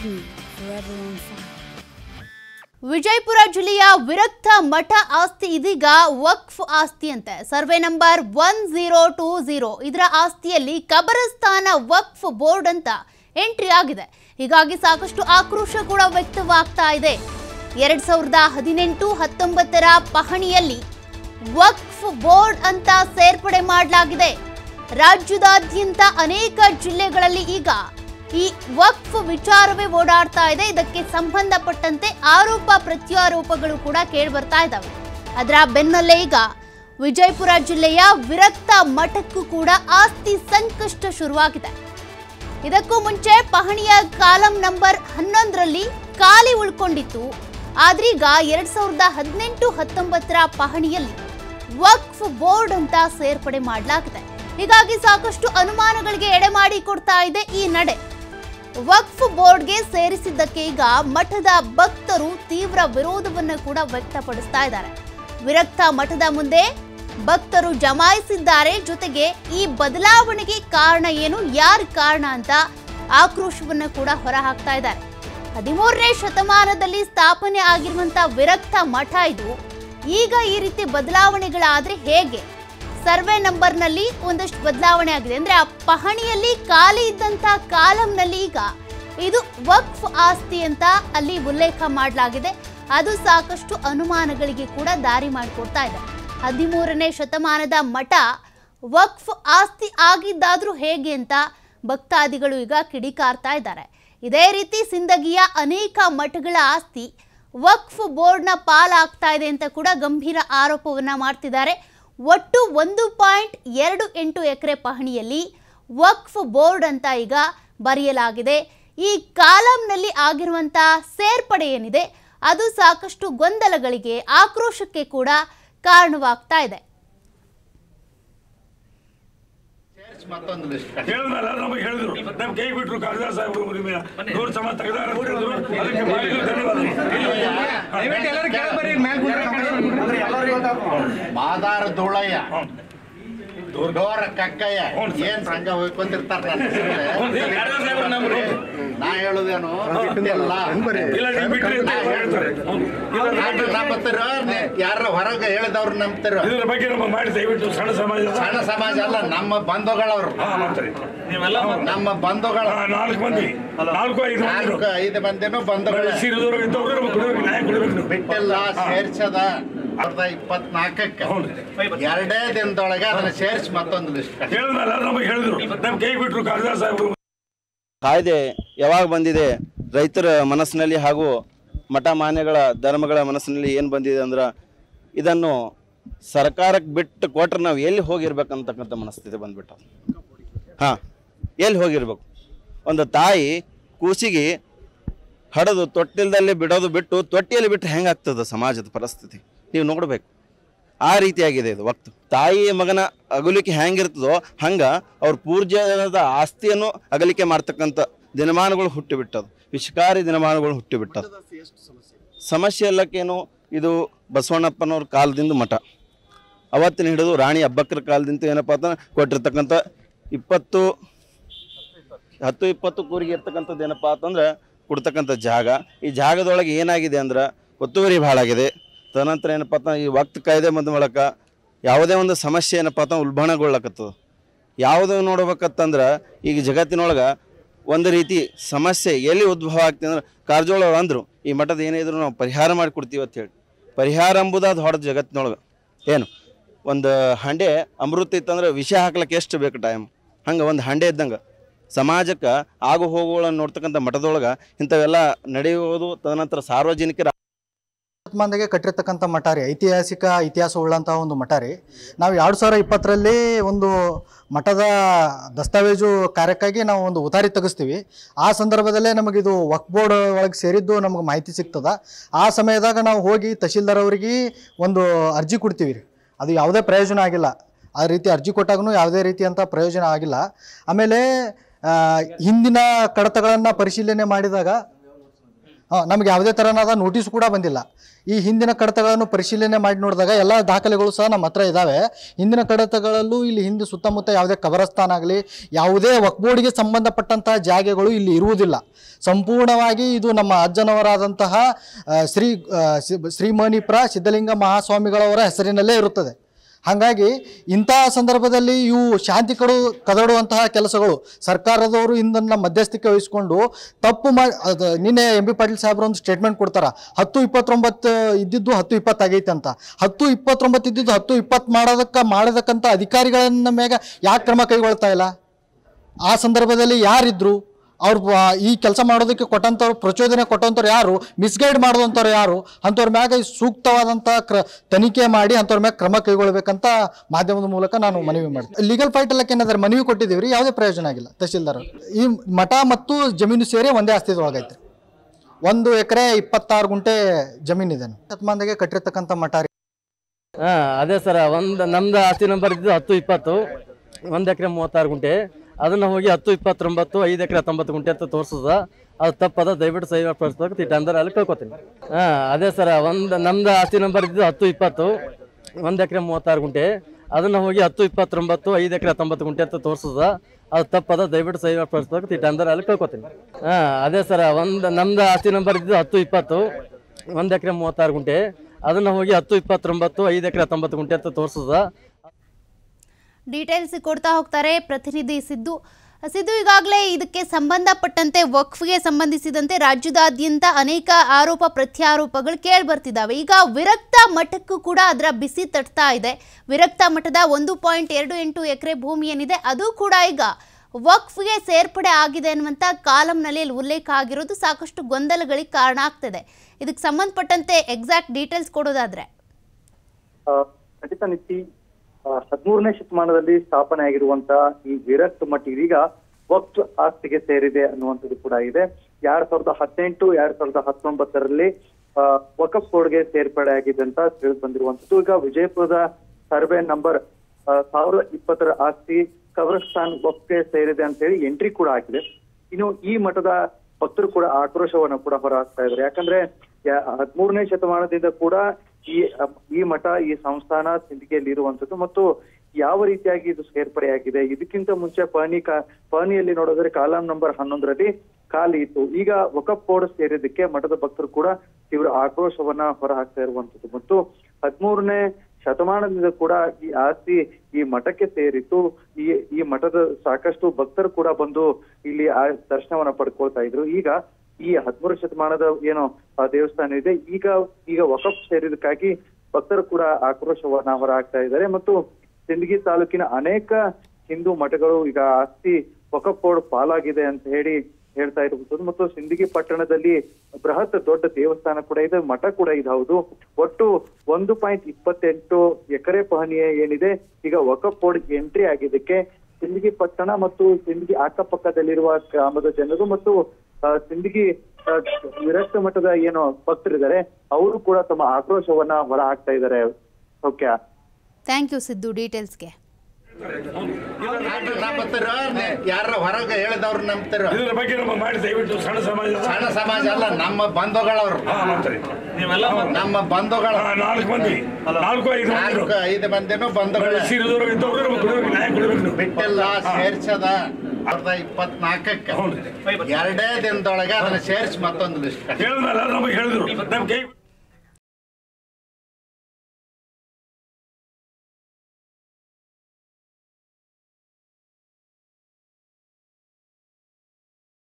TV forever on fire. Vijayapura ಜಿಲ್ಲೆಯ ವಿರಕ್ತ ಮಠ ಆಸ್ತಿ ಇದೀಗ ವಕ್ಫ್ ಆಸ್ತಿ ಅಂತೆ survey number one zero two zero ಇದರ ಆಸ್ತಿಯಲ್ಲಿ ಕಬರಸ್ಥಾನ ವಕ್ಫ್ ಬೋರ್ಡ್ ಅಂತ ಎಂಟ್ರಿ ಆಗಿದೆ ಹೀಗಾಗಿ ಸಾಕಷ್ಟು ಆಕ್ರೋಶ ಕೂಡ ವ್ಯಕ್ತವಾಗ್ತಾ ಇದೆ ಎರಡ್ ಸಾವಿರದ ಹದಿನೆಂಟು ಹತ್ತೊಂಬತ್ತರ ಪಹಣಿಯಲ್ಲಿ ವಕ್ಫ್ ಬೋರ್ಡ್ ಅಂತ ಸೇರ್ಪಡೆ ಮಾಡಲಾಗಿದೆ ರಾಜ್ಯದಾದ್ಯಂತ ಅನೇಕ ಜಿಲ್ಲೆಗಳಲ್ಲಿ ಈಗ ಈ ವಕ್ಫ್ ವಿಚಾರವೇ ಓಡಾಡ್ತಾ ಇದೆ ಇದಕ್ಕೆ ಸಂಬಂಧಪಟ್ಟಂತೆ ಆರೋಪ ಪ್ರತ್ಯಾರೋಪಗಳು ಕೂಡ ಕೇಳಿ ಬರ್ತಾ ಇದ್ದಾವೆ ಅದರ ಬೆನ್ನಲ್ಲೇ ಈಗ ವಿಜಯಪುರ ಜಿಲ್ಲೆಯ ವಿರಕ್ತ ಮಠಕ್ಕೂ ಕೂಡ ಆಸ್ತಿ ಸಂಕಷ್ಟ ಶುರುವಾಗಿದೆ ಇದಕ್ಕೂ ಮುಂಚೆ ಪಹಣಿಯ ಕಾಲಂ ನಂಬರ್ ಹನ್ನೊಂದರಲ್ಲಿ ಖಾಲಿ ಉಳ್ಕೊಂಡಿತ್ತು ಆದ್ರೀಗ ಎರಡ್ ಸಾವಿರದ ಹದಿನೆಂಟು ಹತ್ತೊಂಬತ್ತರ ಪಹಣಿಯಲ್ಲಿ ವಕ್ಫ್ ಬೋರ್ಡ್ ಅಂತ ಸೇರ್ಪಡೆ ಮಾಡಲಾಗಿದೆ ಹೀಗಾಗಿ ಸಾಕಷ್ಟು ಅನುಮಾನಗಳಿಗೆ ಎಡೆ ಮಾಡಿ ಕೊಡ್ತಾ ಇದೆ ಈ ನಡೆ ವಕ್ಫ್ ಬೋರ್ಡ್ಗೆ ಸೇರಿಸಿದ್ದಕ್ಕೆ ಈಗ ಮಠದ ಭಕ್ತರು ತೀವ್ರ ವಿರೋಧವನ್ನು ಕೂಡ ವ್ಯಕ್ತಪಡಿಸ್ತಾ ಇದ್ದಾರೆ ವಿರಕ್ತ ಮಠದ ಮುಂದೆ ಭಕ್ತರು ಜಮಾಯಿಸಿದ್ದಾರೆ ಜೊತೆಗೆ ಈ ಬದಲಾವಣೆಗೆ ಕಾರಣ ಏನು ಯಾರ ಕಾರಣ ಅಂತ ಆಕ್ರೋಶವನ್ನು ಕೂಡ ಹೊರಹಾಕ್ತಾ ಇದ್ದಾರೆ ಹದಿಮೂರನೇ ಶತಮಾನದಲ್ಲಿ ಸ್ಥಾಪನೆ ಆಗಿರುವಂತ ವಿರಕ್ತ ಮಠ ಇದು ಈಗ ಈ ರೀತಿ ಬದಲಾವಣೆಗಳಾದ್ರೆ ಹೇಗೆ ಸರ್ವೆ ನಂಬರ್ನಲ್ಲಿ ಒಂದಷ್ಟು ಬದಲಾವಣೆ ಆಗಿದೆ ಅಂದ್ರೆ ಆ ಪಹಣಿಯಲ್ಲಿ ಖಾಲಿ ಇದ್ದಂತ ಕಾಲಂನಲ್ಲಿ ಈಗ ಇದು ವಕ್ಫ್ ಆಸ್ತಿ ಅಂತ ಅಲ್ಲಿ ಉಲ್ಲೇಖ ಮಾಡಲಾಗಿದೆ ಅದು ಸಾಕಷ್ಟು ಅನುಮಾನಗಳಿಗೆ ಕೂಡ ದಾರಿ ಮಾಡಿಕೊಡ್ತಾ ಇದೆ ಹದಿಮೂರನೇ ಶತಮಾನದ ಮಠ ವಕ್ಫ್ ಆಸ್ತಿ ಆಗಿದ್ದಾದ್ರೂ ಹೇಗೆ ಅಂತ ಭಕ್ತಾದಿಗಳು ಈಗ ಕಿಡಿಕಾರ್ತಾ ಇದ್ದಾರೆ ಇದೇ ರೀತಿ ಸಿಂದಗಿಯ ಅನೇಕ ಮಠಗಳ ಆಸ್ತಿ ವಕ್ಫ್ ಬೋರ್ಡ್ನ ಪಾಲಾಗ್ತಾ ಇದೆ ಅಂತ ಕೂಡ ಗಂಭೀರ ಆರೋಪವನ್ನ ಮಾಡ್ತಿದ್ದಾರೆ ಒಟ್ಟು ಒಂದು ಪಾಯಿಂಟ್ ಎರಡು ಎಂಟು ಎಕರೆ ಪಹಣಿಯಲ್ಲಿ ವಕ್ಫ್ ಬೋರ್ಡ್ ಅಂತ ಈಗ ಬರೆಯಲಾಗಿದೆ ಈ ಕಾಲಂನಲ್ಲಿ ಆಗಿರುವಂಥ ಸೇರ್ಪಡೆ ಏನಿದೆ ಅದು ಸಾಕಷ್ಟು ಗೊಂದಲಗಳಿಗೆ ಆಕ್ರೋಶಕ್ಕೆ ಕೂಡ ಕಾರಣವಾಗ್ತಾ ಇದೆ ಮತ್ತೊಂದು ಲಿಸ್ಟ್ ಹೇಳಿದ್ರಲ್ಲ ನಮಗೆ ಹೇಳಿದ್ರು ನಮ್ಗೆ ಕೈ ಬಿಟ್ರು ಕಾಳಿದಾಸ ಸಾಹೇಬ್ರು ನಿಮಗೆ ನೂರು ಸಮ ತೆಗೆದಾರ ಅಂತ ಹೇಳಿದ್ರು ಅದಕ್ಕೆ ಮಾಡಿದ್ರು ಧನ್ಯವಾದ ಮಾದಾರ ಧೂಳಯ್ಯ ಹ್ಞೂ. ಡೋರ ಕಕ್ಕಯ್ಯ ಹ್ಞೂ ಸರ್. ಏನ್ ರಂಗ ಹೋಗ್ಕೊಂತಿರ್ತಾರ ನನ್ನ ಹೆಸರೇ. ಹ್ಞೂ, ಕಾಳಿದಾಸ ಸಾಹೇಬ್ರು ನಮ್ರು. ನಾ ಹೇಳುದೇನು ಇಲ್ಲ ಇಲ್ಲ ನೀವು ಬಿಟ್ರಿ ಅಂತ ಹೇಳ್ತಾರೆ ಹ್ಞೂ. ಇದರ ಬಗ್ಗೆ- ನಂಬತ್ತಿರ ಯಾರ ಹೊರಗೆ ಹೇಳಿದವ್ರು ನಂಬ್ತಿರ ಇದರ ಬಗ್ಗೆ ನಮ್ಮ ಮಾಡಿ ದಯವಿಟ್ಟು ಸಣ್ಣ ಸಮಾಜ ಸಣ್ಣ ಸಮಾಜ ಅಲ್ಲ ನಮ್ಮ ಬಂಧುಗಳವ್ರು ಹಾ ಮಾಡ್ತಾರೆ ನಮ್ಮ ಬಂಧುಗಳು ಹಾ, ನಾಲ್ಕು ಮಂದಿ ನಾಲ್ಕು ಐದು ಮಂದಿ ನಾಲ್ಕು ಐದು ಮಂದಿನೂ ಬಂಧುಗಳು ಸೀರದವ್ರು ಇದ್ದವ್ರು ನಮ್ಗೆ ಕೊಡ್ಬೇಕು ನ್ಯಾಯ ಕೊಡ್ಬೇಕು ನೀವು ಬಿಟ್ಟಿಲ್ಲ ಸೇರ್ಸದ ಸಾವಿರದ ಇಪ್ಪತ್ನಾಲ್ಕಕ್ಕೆ ಹೌದು. ಎರಡೇ ದಿನದೊಳಗೆ ಅದನ್ನ ಸೇರಿಸಿ ಮತ್ತೊಂದು ಲಿಸ್ಟ್ ಹೇಳಿದ್ರಲ್ಲ ನಮಗೆ ಹೇಳಿದ್ರು ನಮ್ಗೆ ಕೈ ಬಿಟ್ರು ಕಾಳಿದಾಸ ಸಾಹೇಬ್ರು ಕಾಯ್ದೆ ಯಾವಾಗ ಬಂದಿದೆ ರೈತರ ಮನಸ್ಸಿನಲ್ಲಿ ಹಾಗೂ ಮಠ ಮಾನ್ಯಗಳ ಧರ್ಮಗಳ ಮನಸ್ಸಿನಲ್ಲಿ ಏನು ಬಂದಿದೆ ಅಂದ್ರೆ ಇದನ್ನು ಸರ್ಕಾರಕ್ಕೆ ಬಿಟ್ಟು ಕೊಟ್ರೆ ನಾವು ಎಲ್ಲಿ ಹೋಗಿರ್ಬೇಕಂತಕ್ಕಂಥ ಮನಸ್ಥಿತಿ ಬಂದ್ಬಿಟ್ಟು ಹಾಂ ಎಲ್ಲಿ ಹೋಗಿರ್ಬೇಕು ಒಂದು ತಾಯಿ ಕೂಸಿಗೆ ಹಡದು ತೊಟ್ಟಿಲ್ದಲ್ಲಿ ಬಿಡೋದು ಬಿಟ್ಟು ತೊಟ್ಟಿಯಲ್ಲಿ ಬಿಟ್ಟು ಹೆಂಗೆ ಆಗ್ತದೆ ಸಮಾಜದ ಪರಿಸ್ಥಿತಿ ನೀವು ನೋಡಬೇಕು ಆ ರೀತಿಯಾಗಿದೆ ಇದು ವಕ್ತು ತಾಯಿ ಮಗನ ಅಗಲಿಕೆ ಹೆಂಗಿರ್ತದೋ ಹಂಗೆ ಅವ್ರ ಪೂರ್ಜನದ ಆಸ್ತಿಯನ್ನು ಅಗಲಿಕೆ ಮಾಡ್ತಕ್ಕಂಥ ದಿನಮಾನಗಳು ಹುಟ್ಟಿಬಿಟ್ಟದು ವಿಷಕಾರಿ ದಿನಮಾನಗಳು ಹುಟ್ಟಿಬಿಟ್ಟದು ಸಮಸ್ಯೆ ಎಲ್ಲಕ್ಕೇನು ಇದು ಬಸವಣ್ಣಪ್ಪನವ್ರ ಕಾಲದಿಂದ ಮಠ ಅವತ್ತಿನ ಹಿಡಿದು ರಾಣಿ ಅಬ್ಬಕ್ಕರ ಕಾಲದಿಂದ ಏನಪ್ಪ ಅಂತಂದ್ರೆ ಕೊಟ್ಟಿರ್ತಕ್ಕಂಥ ಇಪ್ಪತ್ತು ಹತ್ತು ಇಪ್ಪತ್ತು ಕೂರಿಗೆ ಇರ್ತಕ್ಕಂಥದ್ದು ಏನಪ್ಪ ಅಂತಂದ್ರೆ ಕೊಡ್ತಕ್ಕಂಥ ಜಾಗ ಈ ಜಾಗದೊಳಗೆ ಏನಾಗಿದೆ ಅಂದ್ರೆ ಒತ್ತುವರಿ ಭಾಳ ಆಗಿದೆ ತದನಂತರ ಏನಪ್ಪ ಅಂತ ಈ ವಕ್ತ ಕಾಯ್ದೆ ಬಂದ ಮೂಲಕ ಯಾವುದೇ ಒಂದು ಸಮಸ್ಯೆ ಏನಪ್ಪ ಅಂತ ಉಲ್ಬಣಗೊಳ್ಳಕತ್ತದ ಯಾವುದು ನೋಡ್ಬೇಕತ್ತಂದ್ರೆ ಈಗ ಜಗತ್ತಿನೊಳಗೆ ಒಂದು ರೀತಿ ಸಮಸ್ಯೆ ಎಲ್ಲಿ ಉದ್ಭವ ಆಗ್ತದೆ ಅಂದ್ರೆ ಕಾರಜೋಳ ಅವ್ರು ಅಂದರು ಈ ಮಠದ ಏನೇ ಇದ್ರು ನಾವು ಪರಿಹಾರ ಮಾಡಿಕೊಡ್ತೀವಿ ಅಂತ ಹೇಳಿ ಪರಿಹಾರ ಎಂಬುದು ಅದು ಹೊಡೆದ ಜಗತ್ತಿನೊಳಗೆ ಏನು ಒಂದು ಹಂಡೆ ಅಮೃತ ಇತ್ತಂದ್ರೆ ವಿಷ ಹಾಕ್ಲಿಕ್ಕೆ ಎಷ್ಟು ಬೇಕು ಟೈಮ್ ಹಂಗೆ ಒಂದು ಹಂಡೆ ಇದ್ದಂಗೆ ಸಮಾಜಕ್ಕೆ ಆಗು ಹೋಗುಗಳನ್ನು ನೋಡ್ತಕ್ಕಂಥ ಮಠದೊಳಗೆ ಇಂಥವೆಲ್ಲ ನಡೆಯುವುದು ತದನಂತರ ಸಾರ್ವಜನಿಕರ ಮಂದಿಗೆ ಕಟ್ಟಿರ್ತಕ್ಕಂಥ ಮಠ ರೀ ಐತಿಹಾಸಿಕ ಇತಿಹಾಸ ಉಳ್ಳಂತಹ ಒಂದು ಮಠ ರೀ ನಾವು ಎರಡು ಸಾವಿರ ಇಪ್ಪತ್ತರಲ್ಲಿ ಒಂದು ಮಠದ ದಸ್ತಾವೇಜು ಕಾರ್ಯಕ್ಕಾಗಿ ನಾವು ಒಂದು ಉತಾರಿ ತೆಗಿಸ್ತೀವಿ ಆ ಸಂದರ್ಭದಲ್ಲೇ ನಮಗಿದು ವಕ್ ಬೋರ್ಡ್ ಒಳಗೆ ಸೇರಿದ್ದು ನಮಗೆ ಮಾಹಿತಿ ಸಿಗ್ತದ ಆ ಸಮಯದಾಗ ನಾವು ಹೋಗಿ ತಹಶೀಲ್ದಾರ್ ಅವರಿಗೆ ಒಂದು ಅರ್ಜಿ ಕೊಡ್ತೀವಿ ರೀ ಅದು ಯಾವುದೇ ಪ್ರಯೋಜನ ಆಗಿಲ್ಲ ಆ ರೀತಿ ಅರ್ಜಿ ಕೊಟ್ಟಾಗೂ ಯಾವುದೇ ರೀತಿಯಂಥ ಪ್ರಯೋಜನ ಆಗಿಲ್ಲ ಆಮೇಲೆ ಆ, ಹಿಂದಿನ ಕಡತಗಳನ್ನು ಪರಿಶೀಲನೆ ಮಾಡಿದಾಗ ಹಾಂ ನಮಗೆ ಯಾವುದೇ ಥರನಾದ ನೋಟಿಸ್ ಕೂಡ ಬಂದಿಲ್ಲ ಈ ಹಿಂದಿನ ಕಡತಗಳನ್ನು ಪರಿಶೀಲನೆ ಮಾಡಿ ನೋಡಿದಾಗ ಎಲ್ಲ ದಾಖಲೆಗಳು ಸಹ ನಮ್ಮ ಹತ್ರ ಇದ್ದಾವೆ ಹಿಂದಿನ ಕಡತಗಳಲ್ಲೂ ಇಲ್ಲಿ ಹಿಂದೆ ಸುತ್ತಮುತ್ತ ಯಾವುದೇ ಕಬರಸ್ಥಾನ ಆಗಲಿ ಯಾವುದೇ ವಕ್ಬೋರ್ಡ್ಗೆ ಸಂಬಂಧಪಟ್ಟಂತಹ ಜಾಗೆಗಳು ಇಲ್ಲಿ ಇರುವುದಿಲ್ಲ ಸಂಪೂರ್ಣವಾಗಿ ಇದು ನಮ್ಮ ಅಜ್ಜನವರಾದಂತಹ ಆ, ಶ್ರೀ ಆ, ಸಿ- ಶ್ರೀಮಣಿಪುರ ಸಿದ್ಧಲಿಂಗ ಮಹಾಸ್ವಾಮಿಗಳವರ ಹೆಸರಿನಲ್ಲೇ ಇರುತ್ತದೆ ಹಾಗಾಗಿ ಇಂತಹ ಸಂದರ್ಭದಲ್ಲಿ ಇವು ಶಾಂತಿ ಕಡು ಕದಡುವಂತಹ ಕೆಲಸಗಳು ಸರ್ಕಾರದವರು ಇಂದನ್ನ ಮಧ್ಯಸ್ಥಿಕೆ ವಹಿಸಿಕೊಂಡು ತಪ್ಪು ಮಾ ಅದು ನಿನ್ನೆ ಎಂ ಬಿ ಪಾಟೀಲ್ ಸಾಹೇಬ್ರು ಒಂದು ಸ್ಟೇಟ್ಮೆಂಟ್ ಕೊಡ್ತಾರ ಹತ್ತು ಇಪ್ಪತ್ತೊಂಬತ್ತು ಇದ್ದಿದ್ದು ಹತ್ತು ಇಪ್ಪತ್ತಾಗೈತೆ ಅಂತ ಹತ್ತು ಇಪ್ಪತ್ತೊಂಬತ್ತು ಇದ್ದಿದ್ದು ಹತ್ತು ಇಪ್ಪತ್ತು ಮಾಡೋದಕ್ಕೆ ಮಾಡೋದಕ್ಕಂಥ ಅಧಿಕಾರಿಗಳನ್ನ ಮ್ಯಾಗ ಯಾಕೆ ಕ್ರಮ ಕೈಗೊಳ್ತಾ ಇಲ್ಲ ಆ ಸಂದರ್ಭದಲ್ಲಿ ಯಾರಿದ್ರು ಅವ್ರು ಬ- ಈ ಕೆಲಸ ಮಾಡೋದಕ್ಕೆ ಕೊಟ್ಟಂಥವ್ರು ಪ್ರಚೋದನೆ ಕೊಟ್ಟಂಥವ್ರು ಯಾರು ಮಿಸ್ಗೈಡ್ ಮಾಡಿದಂಥವ್ರು ಯಾರು ಅಂಥವ್ರ ಮ್ಯಾಗ ಸೂಕ್ತವಾದಂಥ ಕ್ರ ತನಿಖೆ ಮಾಡಿ ಅಂಥವ್ರ ಮ್ಯಾಗ ಕ್ರಮ ಕೈಗೊಳ್ಬೇಕಂತ ಮಾಧ್ಯಮದ ಮೂಲಕ ನಾನು ಮನವಿ ಮಾಡ್ತೀನಿ ಲೀಗಲ್ ಫೈಟ್ ಎಲ್ಲಕ್ಕೆ ಏನಾದ್ರೆ ಮನವಿ ಕೊಟ್ಟಿದ್ದೀವಿ ರೀ ಯಾವುದೇ ಪ್ರಯೋಜನ ಆಗಿಲ್ಲ ತಹಶೀಲ್ದಾರ್ ಈ ಮಠ ಮತ್ತು ಜಮೀನು ಸೇರಿ ಒಂದೇ ಅಸ್ತಿತ್ವವಾಗೈತೆ ಒಂದು ಎಕರೆ ಇಪ್ಪತ್ತಾರು ಗುಂಟೆ ಜಮೀನಿದೆ ಶತಮಾನದಾಗೆ ಕಟ್ಟಿರ್ತಕ್ಕಂಥ ಮಠ ರೀ ಹಾ ಅದೇ ಸರ್ ಒಂದು ನಮ್ದು ಆಸ್ತಿ ನಂಬರ್ ಇದ್ದು ಹತ್ತು ಇಪ್ಪತ್ತು ಒಂದು ಎಕರೆ ಮೂವತ್ತಾರು ಗುಂಟೆ ಅದನ್ನ ಹೋಗಿ ಹತ್ತು ಇಪ್ಪತ್ತೊಂಬತ್ತು ಐದು ಎಕರೆ ಹತ್ತೊಂಬತ್ತು ಗುಂಟೆ ಅಂತ ತೋರಿಸದ ಅದು ತಪ್ಪದ ದಯವಿಟ್ಟು ಸಹಿ ಪಡಿಸ್ಬೇಕು ಈ ಟೈಮ್ದಾಗ ಅಲ್ಲಿ ಕೇಳ್ಕೊತೀನಿ ಹಾ ಅದೇ ಸರ್ ಒಂದು ನಮ್ದು ಆಸ್ತಿ ನಂಬರ್ ಇದ್ದು ಹತ್ತು ಇಪ್ಪತ್ತು ಒಂದು ಎಕರೆ ಮೂವತ್ತಾರು ಗುಂಟೆ ಅದನ್ನ ಹೋಗಿ ಹತ್ತು ಇಪ್ಪತ್ತೊಂಬತ್ತು ಐದು ಎಕರೆ ಹತ್ತೊಂಬತ್ತು ಗುಂಟೆ ಅಂತ ತೋರಿಸದ ಅದು ತಪ್ಪದ ದಯವಿಟ್ಟು ಸಹಿ ಪಡಿಸ್ಬೇಕು ಈ ಟೈಮ್ದಾಗ ಅಲ್ಲಿ ಕೇಳ್ಕೊತೀನಿ ಹಾ ಅದೇ ಸರ್ ಒಂದು ನಮ್ದು ಆಸ್ತಿ ನಂಬರ್ ಇದ್ದು ಹತ್ತು ಇಪ್ಪತ್ತು ಒಂದು ಎಕರೆ ಮೂವತ್ತಾರು ಗುಂಟೆ ಅದನ್ನ ಹೋಗಿ ಹತ್ತು ಇಪ್ಪತ್ತೊಂಬತ್ತು ಐದು ಎಕರೆ ಹತ್ತೊಂಬತ್ತು ಗುಂಟೆ ಅಂತ ತೋರಿಸದ ಡೀಟೇಲ್ಸ್ ಕೊಡ್ತಾ ಹೋಗ್ತಾರೆ ಪ್ರತಿನಿಧಿ ಸಿದ್ದು ಸಿದ್ದು ಈಗಾಗಲೇ ಇದಕ್ಕೆ ಸಂಬಂಧಪಟ್ಟಂತೆ ವಕ್ಫ್ಗೆ ಸಂಬಂಧಿಸಿದಂತೆ ರಾಜ್ಯದಾದ್ಯಂತ ಅನೇಕ ಆರೋಪ ಪ್ರತ್ಯಾರೋಪಗಳು ಕೇಳಿ ಬರ್ತಿದ್ದಾವೆ ಈಗ ವಿರಕ್ತ ಮಠಕ್ಕೂ ಕೂಡ ಅದರ ಬಿಸಿ ತಟ್ತಾ ಇದೆ ವಿರಕ್ತ ಮಠದ ಒಂದು ಪಾಯಿಂಟ್ ಎರಡು ಎಂಟು ಎಕರೆ ಭೂಮಿ ಏನಿದೆ ಅದು ಕೂಡ ಈಗ ವಕ್ಫ್ಗೆ ಸೇರ್ಪಡೆ ಆಗಿದೆ ಅನ್ನುವಂಥ ಕಾಲಂನಲ್ಲಿ ಅಲ್ಲಿ ಉಲ್ಲೇಖ ಆಗಿರೋದು ಸಾಕಷ್ಟು ಗೊಂದಲಗಳಿಗೆ ಕಾರಣ ಆಗ್ತದೆ ಇದಕ್ಕೆ ಸಂಬಂಧಪಟ್ಟಂತೆ ಎಕ್ಸಾಕ್ಟ್ ಡೀಟೇಲ್ಸ್ ಕೊಡೋದಾದ್ರೆ ಆ, ಖಂಡಿತ ನಿತ್ತಿ ಹದಿಮೂರನೇ ಶತಮಾನದಲ್ಲಿ ಸ್ಥಾಪನೆ ಆಗಿರುವಂತಹ ಈ ವಿರಕ್ತ ಮಠ ಇದೀಗ ವಕ್ಫ್ ಆಸ್ತಿಗೆ ಸೇರಿದೆ ಅನ್ನುವಂಥದ್ದು ಕೂಡ ಇದೆ ಎರಡ್ ಸಾವಿರದ ಹದಿನೆಂಟು ಎರಡ್ ಸಾವಿರದ ಹತ್ತೊಂಬತ್ತರಲ್ಲಿ ಆ, ವಕಫ್ ಬೋರ್ಡ್ಗೆ ಸೇರ್ಪಡೆ ಆಗಿದೆ ಅಂತ ತಿಳಿದು ಬಂದಿರುವಂತದ್ದು ಈಗ ವಿಜಯಪುರದ ಸರ್ವೆ ನಂಬರ್ ಸಾವಿರದ ಇಪ್ಪತ್ತರ ಆಸ್ತಿ ಕಬ್ರಸ್ತಾನ್ ವಕ್ಫ್ಗೆ ಸೇರಿದೆ ಅಂತ ಹೇಳಿ ಎಂಟ್ರಿ ಕೂಡ ಆಗಿದೆ ಇನ್ನು ಈ ಮಠದ ಭಕ್ತರು ಕೂಡ ಆಕ್ರೋಶವನ್ನ ಕೂಡ ಹೊರಹಾಕ್ತಾ ಇದ್ದಾರೆ ಯಾಕಂದ್ರೆ ಯಾ- ಹದಿಮೂರನೇ ಶತಮಾನದಿಂದ ಕೂಡ ಈ ಈ ಮಠ ಈ ಸಂಸ್ಥಾನ ಸಿಂಧಿಗೆಯಲ್ಲಿ ಇರುವಂತದ್ದು ಮತ್ತು ಯಾವ ರೀತಿಯಾಗಿ ಇದು ಸೇರ್ಪಡೆಯಾಗಿದೆ ಇದಕ್ಕಿಂತ ಮುಂಚೆ ಪಹಣಿ ಕಾ ಪಹಣಿಯಲ್ಲಿ ನೋಡಿದ್ರೆ ಕಾಲಂ ನಂಬರ್ ಹನ್ನೊಂದರಲ್ಲಿ ಖಾಲಿ ಇತ್ತು ಈಗ ವಕಫ್ ಬೋರ್ಡ್ ಸೇರಿದ್ದಕ್ಕೆ ಮಠದ ಭಕ್ತರು ಕೂಡ ತೀವ್ರ ಆಕ್ರೋಶವನ್ನ ಹೊರಹಾಕ್ತಾ ಇರುವಂತದ್ದು ಮತ್ತು ಹದಿಮೂರನೇ ಶತಮಾನದಿಂದ ಕೂಡ ಈ ಆಸ್ತಿ ಈ ಮಠಕ್ಕೆ ಸೇರಿತ್ತು ಈ ಈ ಮಠದ ಸಾಕಷ್ಟು ಭಕ್ತರು ಕೂಡ ಬಂದು ಇಲ್ಲಿ ಆ ದರ್ಶನವನ್ನ ಪಡ್ಕೊಳ್ತಾ ಇದ್ರು ಈಗ ಈ ಹದಿಮೂರು ಶತಮಾನದ ಏನು ಆ ದೇವಸ್ಥಾನ ಇದೆ ಈಗ ಈಗ ವಕಫ್ ಸೇರಿದಕ್ಕಾಗಿ ಭಕ್ತರು ಕೂಡ ಆಕ್ರೋಶವನ್ನ ಹೊರಹಾಕ್ತಾ ಇದ್ದಾರೆ ಮತ್ತು ಸಿಂದಗಿ ತಾಲೂಕಿನ ಅನೇಕ ಹಿಂದೂ ಮಠಗಳು ಈಗ ಆಸ್ತಿ ವಕಫ್ ಬೋರ್ಡ್ ಪಾಲಾಗಿದೆ ಅಂತ ಹೇಳಿ ಹೇಳ್ತಾ ಇರುವಂತದ್ದು ಮತ್ತು ಸಿಂದಗಿ ಪಟ್ಟಣದಲ್ಲಿ ಬೃಹತ್ ದೊಡ್ಡ ದೇವಸ್ಥಾನ ಕೂಡ ಇದೆ ಮಠ ಕೂಡ ಇದೆ ಹೌದು ಒಟ್ಟು ಒಂದು ಪಾಯಿಂಟ್ ಇಪ್ಪತ್ತೆಂಟು ಎಕರೆ ಪಹಣಿಯ ಏನಿದೆ ಈಗ ವಕಫ್ ಬೋರ್ಡ್ ಎಂಟ್ರಿ ಆಗಿದ್ದಕ್ಕೆ ಸಿಂದಗಿ ಪಟ್ಟಣ ಮತ್ತು ಸಿಂದಗಿ ಅಕ್ಕಪಕ್ಕದಲ್ಲಿರುವ ಗ್ರಾಮದ ಜನರು ಮತ್ತು ಆ, ಸಿಂದಗಿ ಆ, ವಿರಕ್ತ ಮಠದ ಏನು ಭಕ್ತರಿದ್ದಾರೆ ಅವರು ಕೂಡ ತಮ್ಮ ಆಕ್ರೋಶವನ್ನ ಹೊರ ಹಾಕ್ತಾ ಇದ್ದಾರೆ ಓಕೆ ಥ್ಯಾಂಕ್ ಯು ಸಿದ್ದು ಡೀಟೇಲ್ಸ್ಗೆ ನಂಬತ್ತಾರ ಯಾರ ಹೊರಗೆ ಹೇಳಿದವ್ರು ನಂಬ್ತಾರ ಇದ್ರ ಬಗ್ಗೆ ನಮ್ಮ ಮಾಡಿ ದಯವಿಟ್ಟು ಸಣ್ಣ ಸಮಾಜ ಸಣ್ಣ ಸಮಾಜ ಅಲ್ಲ ನಮ್ಮ ಬಂಧುಗಳವ್ರು ಹಾ ಮಾಡ್ತಾರೆ ನೀವೆಲ್ಲ ನಮ್ಮ ಬಂಧುಗಳ ಹಾ, ನಾಲ್ಕು ಮಂದಿ ನಾಲ್ಕು ಐದು ಮಂದಿ ನಾಲ್ಕು ಐದು ಮಂದಿನೂ ಬಂಧುಗಳೇ ಸೀರಿದವರು ಇದ್ದವರು ನಮ್ಗೆ ಕೊಡ್ಬೇಕು ನ್ಯಾಯ ಕೊಡ್ಬೇಕು ನೀವು ಬಿಟ್ಟಿಲ್ಲ ಸೇರ್ಸದ ಸಾವಿರದ ಇಪ್ಪತ್ನಾಲ್ಕಕ್ಕೆ ಹೌದು ಎರಡೇ ದಿನದೊಳಗೆ ಅದನ್ನ ಸೇರಿಸಿ ಮತ್ತೊಂದು ಲಿಸ್ಟ್ ಹೇಳಿದ್ರಲ್ಲ ನಮಗೆ ಹೇಳಿದ್ರು ನಮ್ ಕೈ